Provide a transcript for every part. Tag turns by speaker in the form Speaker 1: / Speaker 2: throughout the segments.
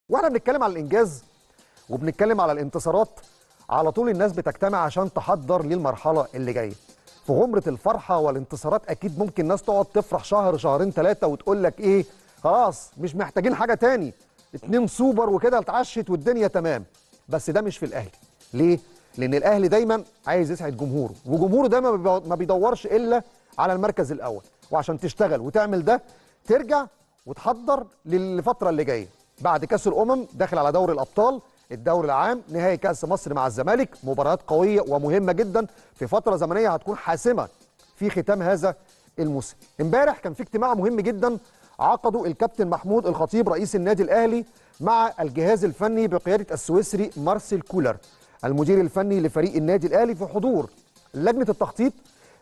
Speaker 1: واحنا بنتكلم على الانجاز وبنتكلم على الانتصارات على طول الناس بتجتمع عشان تحضر للمرحله اللي جايه في غمره الفرحه والانتصارات اكيد ممكن ناس تقعد تفرح شهر شهرين ثلاثه وتقول لك ايه خلاص مش محتاجين حاجه تاني اتنين سوبر وكده اتعشت والدنيا تمام بس ده مش في الاهلي ليه لان الاهلي دايما عايز يسعد جمهوره وجمهوره دايما ما بيدورش الا على المركز الاول وعشان تشتغل وتعمل ده ترجع وتحضر للفتره اللي جايه بعد كاس الامم داخل على دوري الابطال الدوري العام نهائي كاس مصر مع الزمالك مباريات قويه ومهمه جدا في فتره زمنيه هتكون حاسمه في ختام هذا الموسم امبارح كان في اجتماع مهم جدا عقده الكابتن محمود الخطيب رئيس النادي الاهلي مع الجهاز الفني بقياده السويسري مارسيل كولر المدير الفني لفريق النادي الاهلي في حضور لجنه التخطيط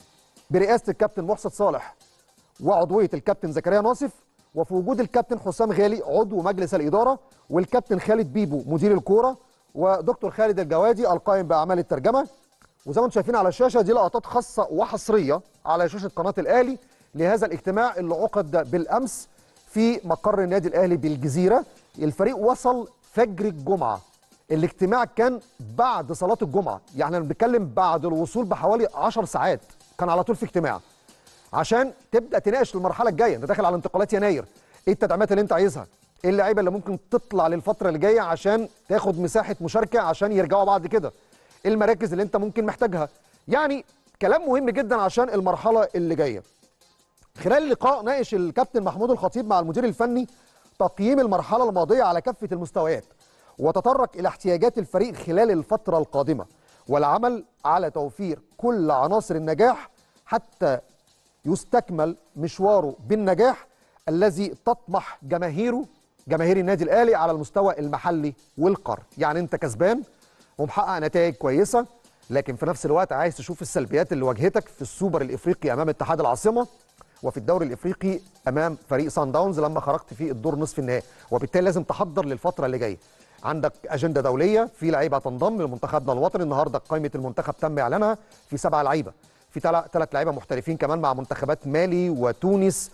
Speaker 1: برئاسه الكابتن محسن صالح وعضويه الكابتن زكريا ناصف وفي وجود الكابتن حسام غالي عضو مجلس الاداره والكابتن خالد بيبو مدير الكوره ودكتور خالد الجوادي القائم باعمال الترجمه وزي ما انتم شايفين على الشاشه دي لقطات خاصه وحصريه على شاشه قناه الاهلي لهذا الاجتماع اللي عقد بالامس في مقر النادي الاهلي بالجزيره الفريق وصل فجر الجمعه الاجتماع كان بعد صلاه الجمعه يعني انا بنتكلم بعد الوصول بحوالي 10 ساعات كان على طول في اجتماع عشان تبدا تناقش المرحله الجايه انت داخل على انتقالات يناير ايه التدعيمات اللي انت عايزها ايه اللعيبه اللي ممكن تطلع للفتره اللي جايه عشان تاخد مساحه مشاركه عشان يرجعوا بعد كده ايه المراكز اللي انت ممكن محتاجها يعني كلام مهم جدا عشان المرحله اللي جايه خلال اللقاء ناقش الكابتن محمود الخطيب مع المدير الفني تقييم المرحله الماضيه على كافه المستويات وتطرق الى احتياجات الفريق خلال الفتره القادمه والعمل على توفير كل عناصر النجاح حتى يستكمل مشواره بالنجاح الذي تطمح جماهيره جماهير النادي الاهلي على المستوى المحلي والقاري يعني انت كسبان ومحقق نتائج كويسه لكن في نفس الوقت عايز تشوف السلبيات اللي واجهتك في السوبر الافريقي امام اتحاد العاصمه وفي الدوري الافريقي امام فريق سان داونز لما خرجت في الدور نصف النهائي وبالتالي لازم تحضر للفتره اللي جايه عندك اجنده دوليه في لعيبه تنضم لمنتخبنا الوطني النهارده قائمه المنتخب تم اعلانها في سبعه لعيبه في ثلاث لعيبه محترفين كمان مع منتخبات مالي وتونس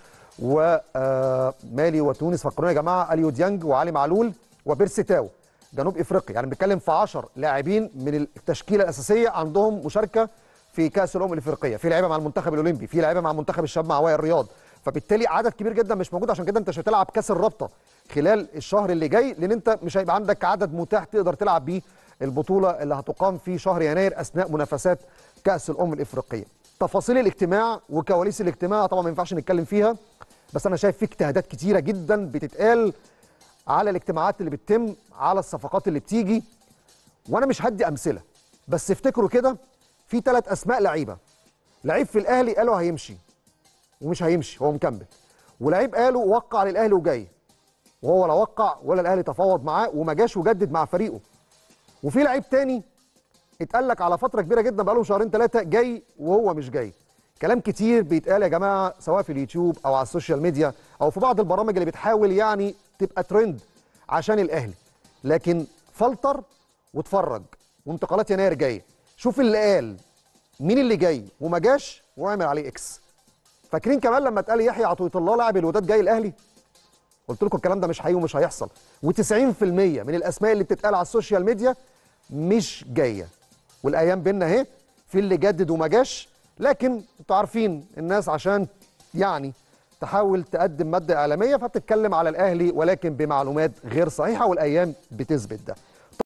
Speaker 1: ومالي وتونس فكرونا يا جماعه اليو ديانج وعلي معلول وبيرسيتاو جنوب افريقيا يعني بنتكلم في 10 لاعبين من التشكيله الاساسيه عندهم مشاركه في كاس الامم الافريقيه في لعيبه مع المنتخب الاولمبي في لعيبه مع منتخب الشباب مع وائل الرياض فبالتالي عدد كبير جدا مش موجود عشان كده انت مش هتلعب كاس الرابطه خلال الشهر اللي جاي لان انت مش هيبقى عندك عدد متاح تقدر تلعب بيه البطوله اللي هتقام في شهر يناير اثناء منافسات كاس الامم الافريقيه تفاصيل الاجتماع وكواليس الاجتماع طبعا ما ينفعش نتكلم فيها بس انا شايف في اجتهادات كتيره جدا بتتقال على الاجتماعات اللي بتتم على الصفقات اللي بتيجي وانا مش هدي امثله بس افتكروا كده في ثلاث اسماء لعيبه لعيب في الاهلي قالوا هيمشي ومش هيمشي هو مكمل ولعيب قالوا وقع للاهلي وجاي وهو لا وقع ولا الاهلي تفاوض معاه وما جاش وجدد مع فريقه وفي لعيب تاني اتقال لك على فتره كبيره جدا بقالهم شهرين ثلاثه جاي وهو مش جاي كلام كتير بيتقال يا جماعه سواء في اليوتيوب او على السوشيال ميديا او في بعض البرامج اللي بتحاول يعني تبقى ترند عشان الاهلي لكن فلتر واتفرج وانتقالات يناير جايه شوف اللي قال مين اللي جاي وما جاش واعمل عليه اكس فاكرين كمان لما اتقال يحيى عطيه الله لاعب الوداد جاي الاهلي قلت لكم الكلام ده مش حقيقي ومش هيحصل و90% من الاسماء اللي بتتقال على السوشيال ميديا مش جايه والايام بينا اهي في اللي جدد وما جاش لكن انتوا عارفين الناس عشان يعني تحاول تقدم ماده اعلاميه فبتتكلم على الاهلي ولكن بمعلومات غير صحيحه والايام بتثبت ده